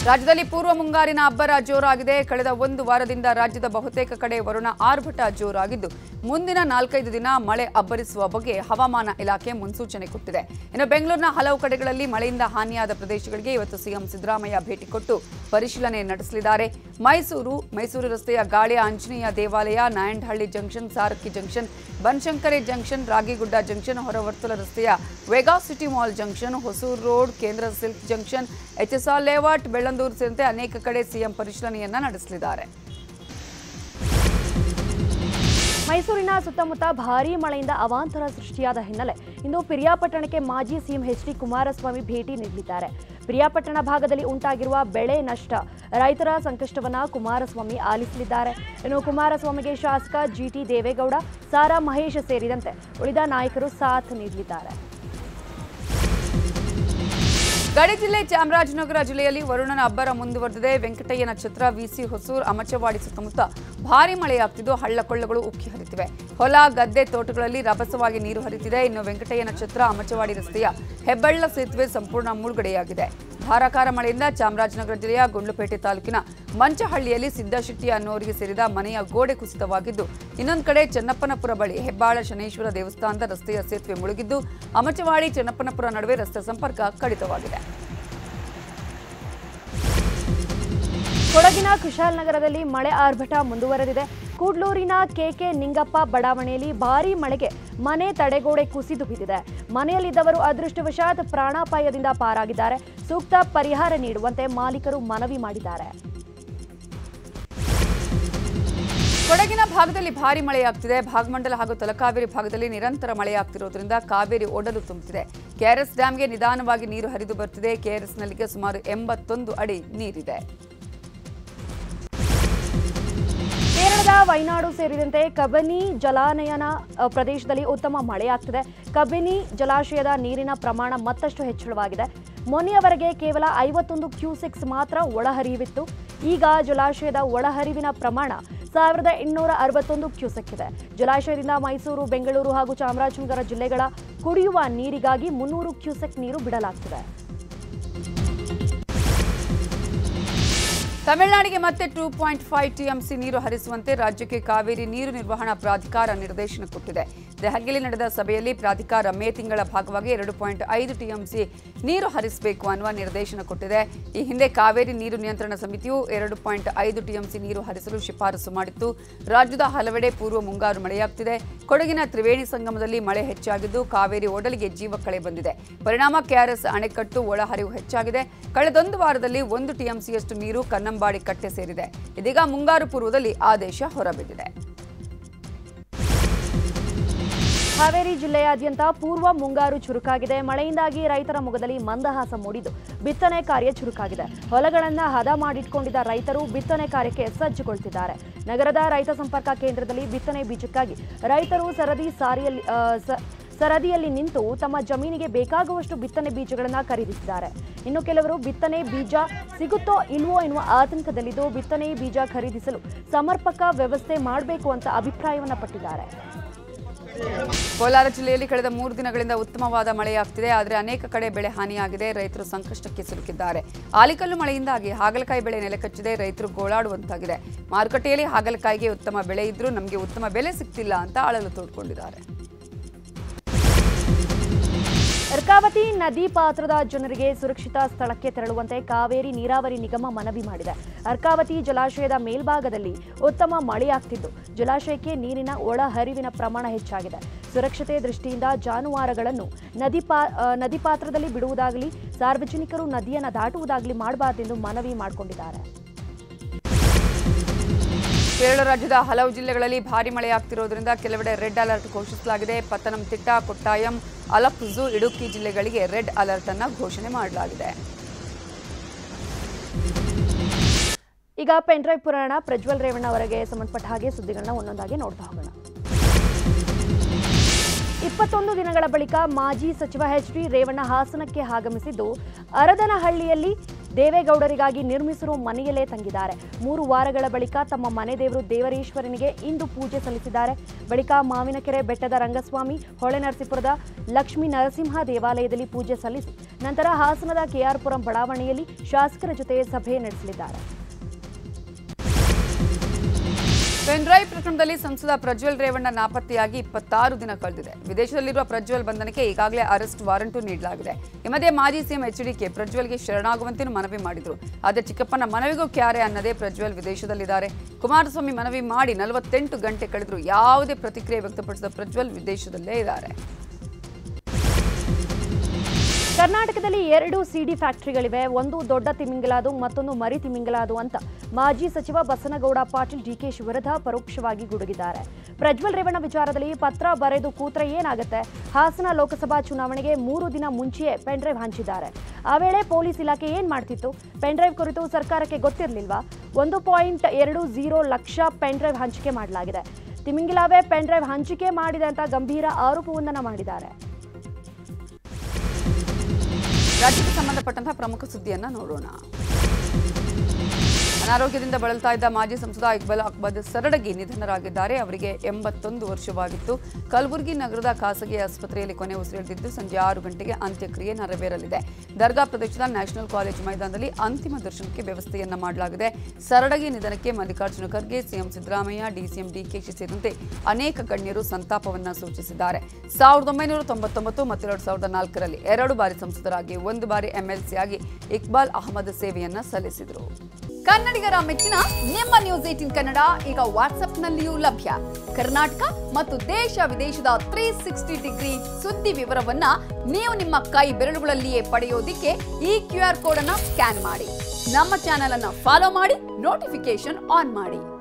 ರಾಜ್ಯದಲ್ಲಿ ಪೂರ್ವ ಮುಂಗಾರಿನ ಅಬ್ಬರ ಜೋರಾಗಿದೆ ಕಳೆದ ಒಂದು ವಾರದಿಂದ ರಾಜ್ಯದ ಬಹುತೇಕ ಕಡೆ ವರುಣ ಆರ್ಭಟ ಜೋರಾಗಿದ್ದು ಮುಂದಿನ ನಾಲ್ಕೈದು ದಿನ ಮಳೆ ಅಬ್ಬರಿಸುವ ಬಗ್ಗೆ ಹವಾಮಾನ ಇಲಾಖೆ ಮುನ್ಸೂಚನೆ ಕೊಟ್ಟಿದೆ ಇನ್ನು ಬೆಂಗಳೂರಿನ ಹಲವು ಕಡೆಗಳಲ್ಲಿ ಮಳೆಯಿಂದ ಹಾನಿಯಾದ ಪ್ರದೇಶಗಳಿಗೆ ಇವತ್ತು ಸಿಎಂ ಸಿದ್ದರಾಮಯ್ಯ ಭೇಟಿ ಕೊಟ್ಟು ಪರಿಶೀಲನೆ ನಡೆಸಲಿದ್ದಾರೆ ಮೈಸೂರು ಮೈಸೂರು ರಸ್ತೆಯ ಗಾಳಿಯ ಆಂಜನೇಯ ದೇವಾಲಯ Nayandahalli junction Sarakki junction Banashankari junction Ragigudda junction ಹೊರವರ್ತುಲ ರಸ್ತೆಯ Vega City mall junction Hosur road ಕೇಂದ್ರ silk junction HSR layout Bellandur ಸೇರಿದಂತೆ ಅನೇಕ ಕಡೆ ಸಿಎಂ ಪರಿಶೀಲನೆಯನ್ನ ನಡೆಸಲಿದ್ದಾರೆ ಮೈಸೂರಿನ ಸುತ್ತಮುತ್ತ ಭಾರೀ ಮಳೆಯಿಂದ ಅವಾಂತರ ಸೃಷ್ಟಿಯಾದ ಹಿನ್ನೆಲೆ ಇಂದು ಪಿರಿಯಾಪಟ್ಟಣಕ್ಕೆ ಮಾಜಿ ಸಿಎಂ ಎಚ್ ಡಿ ಕುಮಾರಸ್ವಾಮಿ ಭೇಟಿ ನೀಡಲಿದ್ದಾರೆ ಪಿರಿಯಾಪಟ್ಟಣ ಭಾಗದಲ್ಲಿ ಉಂಟಾಗಿರುವ ಬೆಳೆ ನಷ್ಟ ರೈತರ ಸಂಕಷ್ಟವನ್ನ ಕುಮಾರಸ್ವಾಮಿ ಆಲಿಸಲಿದ್ದಾರೆ ಇನ್ನು ಕುಮಾರಸ್ವಾಮಿಗೆ ಶಾಸಕ ಜಿಟಿ ದೇವೇಗೌಡ ಸಾರಾ ಮಹೇಶ್ ಸೇರಿದಂತೆ ಉಳಿದ ನಾಯಕರು ಸಾಥ್ ನೀಡಲಿದ್ದಾರೆ ಗಡಿ ಜಿಲ್ಲೆ ಚಾಮರಾಜನಗರ ಜಿಲ್ಲೆಯಲ್ಲಿ ವರುಣನ ಅಬ್ಬರ ಮುಂದುವರೆದಿದೆ ವೆಂಕಟಯ್ಯ ನಕ್ಷತ್ರ ವಿಸಿ ಹೊಸೂರು ಅಮಚವಾಡಿ ಸುತ್ತಮುತ್ತ ಭಾರಿ ಮಳೆಯಾಗ್ತಿದ್ದು ಹಳ್ಳ ಕೊಳ್ಳಗಳು ಉಕ್ಕಿ ಹರಿತಿವೆ ಹೊಲ ಗದ್ದೆ ತೋಟಗಳಲ್ಲಿ ರಭಸವಾಗಿ ನೀರು ಹರಿತಿದೆ ಇನ್ನು ವೆಂಕಟಯ್ಯ ನಕ್ಷತ್ರ ಅಮಚವಾಡಿ ರಸ್ತೆಯ ಹೆಬ್ಬಳ್ಳ ಸೇತುವೆ ಸಂಪೂರ್ಣ ಮುಳುಗಡೆಯಾಗಿದೆ ಧಾರಾಕಾರ ಮಳೆಯಿಂದ ಚಾಮರಾಜನಗರ ಜಿಲ್ಲೆಯ ಗುಂಡ್ಲುಪೇಟೆ ತಾಲೂಕಿನ ಮಂಚಹಳ್ಳಿಯಲ್ಲಿ ಸಿದ್ದಶೆಟ್ಟಿ ಅನ್ನೋರಿಗೆ ಸೇರಿದ ಮನೆಯ ಗೋಡೆ ಕುಸಿತವಾಗಿದ್ದು ಇನ್ನೊಂದು ಕಡೆ ಚನ್ನಪ್ಪನಪುರ ಬಳಿ ಹೆಬ್ಬಾಳ ಶನೇಶ್ವರ ದೇವಸ್ಥಾನದ ರಸ್ತೆಯ ಸೇತುವೆ ಮುಳುಗಿದ್ದು ಅಮಚವಾಡಿ ಚನ್ನಪ್ಪನಪುರ ನಡುವೆ ರಸ್ತೆ ಸಂಪರ್ಕ ಕಡಿತವಾಗಿದೆ ಕೊಡಗಿನ ಕುಶಾಲನಗರದಲ್ಲಿ ಮಳೆ ಆರ್ಭಟ ಮುಂದುವರೆದಿದೆ ಕೂಡ್ಲೂರಿನ ಕೆಕೆ ನಿಂಗಪ್ಪ ಬಡಾವಣೆಯಲ್ಲಿ ಭಾರೀ ಮಳೆಗೆ ಮನೆ ತಡೆಗೋಡೆ ಕುಸಿದು ಬಿದ್ದಿದೆ ಮನೆಯಲ್ಲಿದ್ದವರು ಅದೃಷ್ಟವಶಾತ್ ಪ್ರಾಣಾಪಾಯದಿಂದ ಪಾರಾಗಿದ್ದಾರೆ ಸೂಕ್ತ ಪರಿಹಾರ ನೀಡುವಂತೆ ಮಾಲೀಕರು ಮನವಿ ಮಾಡಿದ್ದಾರೆ ಕೊಡಗಿನ ಭಾಗದಲ್ಲಿ ಭಾರಿ ಮಳೆಯಾಗ್ತಿದೆ ಭಾಗಮಂಡಲ ಹಾಗೂ ತಲಕಾವೇರಿ ಭಾಗದಲ್ಲಿ ನಿರಂತರ ಮಳೆಯಾಗ್ತಿರೋದ್ರಿಂದ ಕಾವೇರಿ ಒಡಲು ತುಂಬುತ್ತಿದೆ ಕೆಆರ್ಎಸ್ ಡ್ಯಾಂಗೆ ನಿಧಾನವಾಗಿ ನೀರು ಹರಿದು ಬರ್ತಿದೆ ಕೆಆರ್ಎಸ್ನಲ್ಲಿಗೆ ಸುಮಾರು ಎಂಬತ್ತೊಂದು ಅಡಿ ನೀರಿದೆ ಕೇರಳದ ವೈನಾಡು ಸೇರಿದಂತೆ ಕಬಿನಿ ಜಲಾನಯನ ಅ, ಪ್ರದೇಶದಲ್ಲಿ ಉತ್ತಮ ಮಳೆಯಾಗ್ತಿದೆ ಕಬಿನಿ ಜಲಾಶಯದ ನೀರಿನ ಪ್ರಮಾಣ ಮತ್ತಷ್ಟು ಹೆಚ್ಚಳವಾಗಿದೆ ಮೊನ್ನೆಯವರೆಗೆ ಕೇವಲ ಐವತ್ತೊಂದು ಕ್ಯೂಸೆಕ್ಸ್ ಮಾತ್ರ ಒಳಹರಿವಿತ್ತು ಈಗ ಜಲಾಶಯದ ಒಳಹರಿವಿನ ಪ್ರಮಾಣ ಸಾವಿರದ ಇನ್ನೂರ ಅರವತ್ತೊಂದು ಕ್ಯೂಸೆಕ್ ಇದೆ ಜಲಾಶಯದಿಂದ ಮೈಸೂರು ಬೆಂಗಳೂರು ಹಾಗೂ ಚಾಮರಾಜನಗರ ಜಿಲ್ಲೆಗಳ ಕುಡಿಯುವ ನೀರಿಗಾಗಿ ಮುನ್ನೂರು ಕ್ಯೂಸೆಕ್ ನೀರು ಬಿಡಲಾಗ್ತಿದೆ ತಮಿಳುನಾಡಿಗೆ ಮತ್ತೆ ಟೂ ಪಾಯಿಂಟ್ ಫೈವ್ ಟಿಎಂಸಿ ನೀರು ಹರಿಸುವಂತೆ ರಾಜ್ಯಕ್ಕೆ ಕಾವೇರಿ ನೀರು ನಿರ್ವಹಣಾ ಪ್ರಾಧಿಕಾರ ನಿರ್ದೇಶನ ಕೊಟ್ಟಿದೆ ದೆಹಲಿಯಲ್ಲಿ ನಡೆದ ಸಭೆಯಲ್ಲಿ ಪ್ರಾಧಿಕಾರ ಮೇ ತಿಂಗಳ ಭಾಗವಾಗಿ ಎರಡು ಪಾಯಿಂಟ್ ಐದು ಟಿಎಂಸಿ ನೀರು ಹರಿಸಬೇಕು ಅನ್ನುವ ನಿರ್ದೇಶನ ಕೊಟ್ಟಿದೆ ಈ ಹಿಂದೆ ಕಾವೇರಿ ನೀರು ನಿಯಂತ್ರಣ ಸಮಿತಿಯು ಎರಡು ಪಾಯಿಂಟ್ ಐದು ಟಿಎಂಸಿ ನೀರು ಹರಿಸಲು ಶಿಫಾರಸು ಮಾಡಿತ್ತು ರಾಜ್ಯದ ಹಲವೆಡೆ ಪೂರ್ವ ಮುಂಗಾರು ಮಳೆಯಾಗ್ತಿದೆ ಕೊಡಗಿನ ತ್ರಿವೇಣಿ ಸಂಗಮದಲ್ಲಿ ಮಳೆ ಹೆಚ್ಚಾಗಿದ್ದು ಕಾವೇರಿ ಒಡಲಿಗೆ ಜೀವಕಳೆ ಬಂದಿದೆ ಪರಿಣಾಮ ಕೆಆರ್ಎಸ್ ಅಣೆಕಟ್ಟು ಒಳಹರಿವು ಹೆಚ್ಚಾಗಿದೆ ಕಳೆದೊಂದು ವಾರದಲ್ಲಿ ಒಂದು ಟಿಎಂಸಿಯಷ್ಟು ನೀರು ಕನ್ನಂಬಾಡಿ ಕಟ್ಟೆ ಸೇರಿದೆ ಇದೀಗ ಮುಂಗಾರು ಪೂರ್ವದಲ್ಲಿ ಆದೇಶ ಹೊರಬಿದ್ದಿದೆ ಹಾವೇರಿ ಜಿಲ್ಲೆಯಾದ್ಯಂತ ಪೂರ್ವ ಮುಂಗಾರು ಚುರುಕಾಗಿದೆ ಮಳೆಯಿಂದಾಗಿ ರೈತರ ಮೊಗದಲ್ಲಿ ಮಂದಹಾಸ ಮೂಡಿದ್ದು ಬಿತ್ತನೆ ಕಾರ್ಯ ಚುರುಕಾಗಿದೆ ಹೊಲಗಳನ್ನ ಹದ ಮಾಡಿಟ್ಕೊಂಡಿದ್ದ ರೈತರು ಬಿತ್ತನೆ ಕಾರ್ಯಕ್ಕೆ ಸಜ್ಜುಗೊಳ್ತಿದ್ದಾರೆ ನಗರದ ರೈತ ಸಂಪರ್ಕ ಕೇಂದ್ರದಲ್ಲಿ ಬಿತ್ತನೆ ಬೀಜಕ್ಕಾಗಿ ರೈತರು ಸರದಿ ಸಾರಿಯಲ್ಲಿ ಆ, ಸ- ಸರದಿಯಲ್ಲಿ ನಿಂತು ತಮ್ಮ ಜಮೀನಿಗೆ ಬೇಕಾಗುವಷ್ಟು ಬಿತ್ತನೆ ಬೀಜಗಳನ್ನು ಖರೀದಿಸಿದ್ದಾರೆ ಇನ್ನು ಕೆಲವರು ಬಿತ್ತನೆ ಬೀಜ ಸಿಗುತ್ತೋ ಇಲ್ವೋ ಎನ್ನುವ ಆತಂಕದಲ್ಲಿದ್ದು ಬಿತ್ತನೆ ಬೀಜ ಖರೀದಿಸಲು ಸಮರ್ಪಕ ವ್ಯವಸ್ಥೆ ಮಾಡಬೇಕು ಅಂತ ಅಭಿಪ್ರಾಯವನ್ನ ಪಟ್ಟಿದ್ದಾರೆ ಕೋಲಾರ ಜಿಲ್ಲೆಯಲ್ಲಿ ಕಳೆದ ಮೂರು ದಿನಗಳಿಂದ ಉತ್ತಮವಾದ ಮಳೆಯಾಗ್ತಿದೆ ಆದರೆ ಅನೇಕ ಕಡೆ ಬೆಳೆ ಹಾನಿಯಾಗಿದೆ ರೈತರು ಸಂಕಷ್ಟಕ್ಕೆ ಸಿಲುಕಿದ್ದಾರೆ ಆಲಿಕಲ್ಲು ಮಳೆಯಿಂದಾಗಿ ಹಾಗಲಕಾಯಿ ಬೆಳೆ ನೆಲಕಚ್ಚಿದೆ ರೈತರು ಗೋಳಾಡುವಂತಾಗಿದೆ ಮಾರುಕಟ್ಟೆಯಲ್ಲಿ ಹಾಗಲಕಾಯಿಗೆ ಉತ್ತಮ ಬೆಲೆ ಇದ್ರೂ ನಮಗೆ ಉತ್ತಮ ಬೆಲೆ ಸಿಗ್ತಿಲ್ಲ ಅಂತ ಅಳಲು ತೋಡ್ಕೊಂಡಿದ್ದಾರೆ ಅರ್ಕಾವತಿ ನದಿ ಪಾತ್ರದ ಜನರಿಗೆ ಸುರಕ್ಷಿತ ಸ್ಥಳಕ್ಕೆ ತೆರಳುವಂತೆ ಕಾವೇರಿ ನೀರಾವರಿ ನಿಗಮ ಮನವಿ ಮಾಡಿದೆ ಅರ್ಕಾವತಿ ಜಲಾಶಯದ ಮೇಲ್ಭಾಗದಲ್ಲಿ ಉತ್ತಮ ಮಳೆಯಾಗ್ತಿದ್ದು ಜಲಾಶಯಕ್ಕೆ ನೀರಿನ ಒಳಹರಿವಿನ ಪ್ರಮಾಣ ಹೆಚ್ಚಾಗಿದೆ ಸುರಕ್ಷತೆ ದೃಷ್ಟಿಯಿಂದ ಜಾನುವಾರುಗಳನ್ನು ನದಿ ಪಾ ಆ, ನದಿ ಪಾತ್ರದಲ್ಲಿ ಬಿಡುವುದಾಗಲಿ ಸಾರ್ವಜನಿಕರು ನದಿಯನ್ನು ದಾಟುವುದಾಗಲಿ ಮಾಡಬಾರ್ದೆಂದು ಮನವಿ ಮಾಡಿಕೊಂಡಿದ್ದಾರೆ ಕೇರಳ ರಾಜ್ಯದ ಹಲವು ಜಿಲ್ಲೆಗಳಲ್ಲಿ ಭಾರಿ ಮಳೆಯಾಗ್ತಿರೋದ್ರಿಂದ ಕೆಲವೆಡೆ ರೆಡ್ ಅಲರ್ಟ್ ಘೋಷಿಸಲಾಗಿದೆ ಪತ್ತನಂತಿಟ್ಟ ಕೊಟ್ಟಾಯಂ ಅಲಪ್ಪುಜು ಇಡುಕ್ಕಿ ಜಿಲ್ಲೆಗಳಿಗೆ ರೆಡ್ ಅಲರ್ಟ್ ಅನ್ನ ಘೋಷಣೆ ಮಾಡಲಾಗಿದೆ ಈಗ ಪೆನ್ಡ್ರೈವ್ ಪುರಾಣ ಪ್ರಜ್ವಲ್ ರೇವಣ್ಣ ಅವರಿಗೆ ಸಂಬಂಧಪಟ್ಟ ಹಾಗೆ ಸುದ್ದಿಗಳನ್ನ ಒಂದೊಂದಾಗಿ ನೋಡ್ತಾ ಹೋಗೋಣ ಇಪ್ಪತ್ತೊಂದು ದಿನಗಳ ಬಳಿಕ ಮಾಜಿ ಸಚಿವ ಎಚ್ ಡಿ ರೇವಣ್ಣ ಹಾಸನಕ್ಕೆ ಆಗಮಿಸಿದ್ದು ಅರದನಹಳ್ಳಿಯಲ್ಲಿ ದೇವೇಗೌಡರಿಗಾಗಿ ನಿರ್ಮಿಸಿರುವ ಮನೆಯಲ್ಲೇ ತಂಗಿದ್ದಾರೆ ಮೂರು ವಾರಗಳ ಬಳಿಕ ತಮ್ಮ ಮನೆ ದೇವರು ದೇವರೇಶ್ವರನಿಗೆ ಇಂದು ಪೂಜೆ ಸಲ್ಲಿಸಿದ್ದಾರೆ ಬಳಿಕ ಮಾವಿನಕೆರೆ ಬೆಟ್ಟದ ರಂಗಸ್ವಾಮಿ ಹೊಳೆನರಸೀಪುರದ ಲಕ್ಷ್ಮೀ ನರಸಿಂಹ ದೇವಾಲಯದಲ್ಲಿ ಪೂಜೆ ಸಲ್ಲಿಸಿ ನಂತರ ಹಾಸನದ ಕೆಆರ್ಪುರಂ ಬಡಾವಣೆಯಲ್ಲಿ ಶಾಸಕರ ಜೊತೆ ಸಭೆ ನಡೆಸಲಿದ್ದಾರೆ ಪೆನ್ಡ್ರೈವ್ ಪ್ರಕರಣದಲ್ಲಿ ಸಂಸದ ಪ್ರಜ್ವಲ್ ರೇವಣ್ಣ ನಾಪತ್ತೆಯಾಗಿ ಇಪ್ಪತ್ತಾರು ದಿನ ಕಳೆದಿದೆ ವಿದೇಶದಲ್ಲಿರುವ ಪ್ರಜ್ವಲ್ ಬಂಧನಕ್ಕೆ ಈಗಾಗಲೇ ಅರೆಸ್ಟ್ ವಾರಂಟು ನೀಡಲಾಗಿದೆ ಈ ಮಧ್ಯೆ ಮಾಜಿ ಸಿಎಂ ಎಚ್ಡಿಕೆ ಪ್ರಜ್ವಲ್ಗೆ ಶರಣಾಗುವಂತೆ ಮನವಿ ಮಾಡಿದ್ರು ಆದರೆ ಚಿಕ್ಕಪ್ಪನ ಮನವಿಗೂ ಕ್ಯಾರೆ ಅನ್ನದೇ ಪ್ರಜ್ವಲ್ ವಿದೇಶದಲ್ಲಿದ್ದಾರೆ ಕುಮಾರಸ್ವಾಮಿ ಮನವಿ ಮಾಡಿ ನಲವತ್ತೆಂಟು ಗಂಟೆ ಕಳೆದರೂ ಯಾವುದೇ ಪ್ರತಿಕ್ರಿಯೆ ವ್ಯಕ್ತಪಡಿಸಿದ ಪ್ರಜ್ವಲ್ ವಿದೇಶದಲ್ಲೇ ಇದ್ದಾರೆ ಕರ್ನಾಟಕದಲ್ಲಿ ಎರಡು ಸಿಡಿ ಫ್ಯಾಕ್ಟರಿಗಳಿವೆ ಒಂದು ದೊಡ್ಡ ತಿಮಿಂಗಲಾದು ಮತ್ತೊಂದು ಮರಿ ತಿಮಿಂಗಲಾದು ಅಂತ ಮಾಜಿ ಸಚಿವ ಬಸನಗೌಡ ಪಾಟೀಲ್ ಡಿಕೆಶಿ ವಿರುದ್ಧ ಪರೋಕ್ಷವಾಗಿ ಗುಡುಗಿದ್ದಾರೆ ಪ್ರಜ್ವಲ್ ರೇವಣ್ಣ ವಿಚಾರದಲ್ಲಿ ಪತ್ರ ಬರೆದು ಕೂತ್ರೆ ಏನಾಗುತ್ತೆ ಹಾಸನ ಲೋಕಸಭಾ ಚುನಾವಣೆಗೆ ಮೂರು ದಿನ ಮುಂಚೆಯೇ ಪೆನ್ಡ್ರೈವ್ ಹಂಚಿದ್ದಾರೆ ಆ ವೇಳೆ ಪೊಲೀಸ್ ಇಲಾಖೆ ಏನ್ ಮಾಡ್ತಿತ್ತು ಪೆನ್ಡ್ರೈವ್ ಕುರಿತು ಸರ್ಕಾರಕ್ಕೆ ಗೊತ್ತಿರಲಿಲ್ವಾ ಒಂದು ಪಾಯಿಂಟ್ ಎರಡು ಝೀರೋ ಲಕ್ಷ ಪೆನ್ಡ್ರೈವ್ ಹಂಚಿಕೆ ಮಾಡಲಾಗಿದೆ ತಿಮಿಂಗಿಲಾವೇ ಪೆನ್ಡ್ರೈವ್ ಹಂಚಿಕೆ ಮಾಡಿದೆ ಅಂತ ಗಂಭೀರ ಆರೋಪವೊಂದನ್ನು ಮಾಡಿದ್ದಾರೆ ರಾಜ್ಯಕ್ಕೆ ಸಂಬಂಧಪಟ್ಟಂತಹ ಪ್ರಮುಖ ಸುದ್ದಿಯನ್ನ ನೋಡೋಣ ಅನಾರೋಗ್ಯದಿಂದ ಬಳಲ್ತಾ ಇದ್ದ ಮಾಜಿ ಸಂಸದ ಇಕ್ಬಲ್ ಅಹ್ಮದ್ ಸರಡಗಿ ನಿಧನರಾಗಿದ್ದಾರೆ ಅವರಿಗೆ ಎಂಬತ್ತೊಂದು ವರ್ಷವಾಗಿತ್ತು ಕಲಬುರಗಿ ನಗರದ ಖಾಸಗಿ ಆಸ್ಪತ್ರೆಯಲ್ಲಿ ಕೊನೆ ಉಸಿರೆಳೆದಿದ್ದು ಸಂಜೆ ಆರು ಗಂಟೆಗೆ ಅಂತ್ಯಕ್ರಿಯೆ ನೆರವೇರಲಿದೆ ದರ್ಗಾ ಪ್ರದೇಶದ ನ್ಯಾಷನಲ್ ಕಾಲೇಜ್ ಮೈದಾನದಲ್ಲಿ ಅಂತಿಮ ದರ್ಶನಕ್ಕೆ ವ್ಯವಸ್ಥೆಯನ್ನ ಮಾಡಲಾಗಿದೆ ಸರಡಗಿ ನಿಧನಕ್ಕೆ ಮಲ್ಲಿಕಾರ್ಜುನ ಖರ್ಗೆ ಸಿಎಂ ಸಿದ್ದರಾಮಯ್ಯ ಡಿಸಿಎಂ ಡಿಕೆಶಿ ಸೇರಿದಂತೆ ಅನೇಕ ಗಣ್ಯರು ಸಂತಾಪವನ್ನ ಸೂಚಿಸಿದ್ದಾರೆ ಸಾವಿರದ ಒಂಬೈನೂರ ತೊಂಬತ್ತೊಂಬತ್ತು ಮತ್ತು ಎರಡು ಸಾವಿರದ ನಾಲ್ಕರಲ್ಲಿ ಎರಡು ಬಾರಿ ಸಂಸದರಾಗಿ ಒಂದು ಬಾರಿ ಎಂಎಲ್ಸಿ ಆಗಿ ಇಕ್ಬಾಲ್ ಅಹಮದ್ ಸೇವೆಯನ್ನ ಸಲ್ಲಿಸಿದರು ಕನ್ನಡಿಗರ ಮೆಚ್ಚಿನ ನಿಮ್ಮ ನ್ಯೂಸ್ ಏಟಿನ್ ಕನ್ನಡ ಈಗ ವಾಟ್ಸ್ಆಪ್ನಲ್ಲಿಯೂ ಲಭ್ಯ ಕರ್ನಾಟಕ ಮತ್ತು ದೇಶ ವಿದೇಶದ ತ್ರೀ ಸಿಕ್ಸ್ಟಿ ಡಿಗ್ರಿ ಸುದ್ದಿ ವಿವರವನ್ನ ನೀವು ನಿಮ್ಮ ಕೈ ಬೆರಳುಗಳಲ್ಲಿಯೇ ಪಡೆಯೋದಿಕ್ಕೆ ಈ ಕ್ಯೂ ಆರ್ ಕೋಡ್ ಅನ್ನ ಸ್ಕ್ಯಾನ್ ಮಾಡಿ ನಮ್ಮ ಚಾನೆಲ್ ಅನ್ನ ಫಾಲೋ ಮಾಡಿ ನೋಟಿಫಿಕೇಶನ್ ಆನ್ ಮಾಡಿ